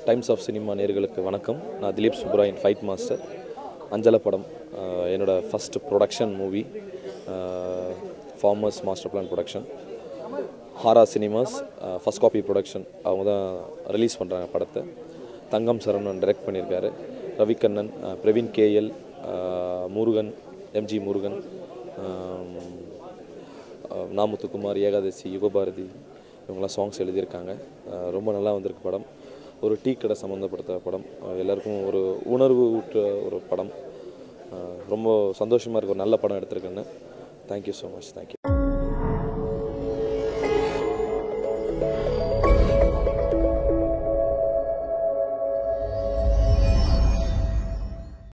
times of cinema நேர்களுக்கு வணக்கம் நான் திலீப் சுப்ராயன் ஃபைட் மாஸ்டர் அஞ்சல படம் அஹ், என்னோட first production movie farmers master plan production Hara cinemas first copy production அவங்க தான் ரிலீஸ் பண்ணுறாங்க படத்தை தங்கம் சரவணன் டைரக்ட் பண்ணியிருக்காரு ரவிகண்ணன் அஹ், பிரவீன் கேஎல் அஹ், முருகன் எம்ஜி முருகன் அஹ், அஹ், நாமுத்துக்குமார் ஏகாதசி யுகபாரதி இவங்கெல்லாம் சாங்ஸ் எழுதியிருக்காங்க அஹ், ரொம்ப நல்லா வந்திருக்கு படம் ஒரு டீ கடை சம்மந்தப்படுத்த படம் அஹ், எல்லாருக்கும் ஒரு உணர்வு ஊற்ற ஒரு படம் அஹ், ரொம்ப சந்தோஷமாக இருக்கு ஒரு நல்ல படம் எடுத்திருக்கேன்னு தேங்க்யூ ஸோ மச் தேங்க்யூ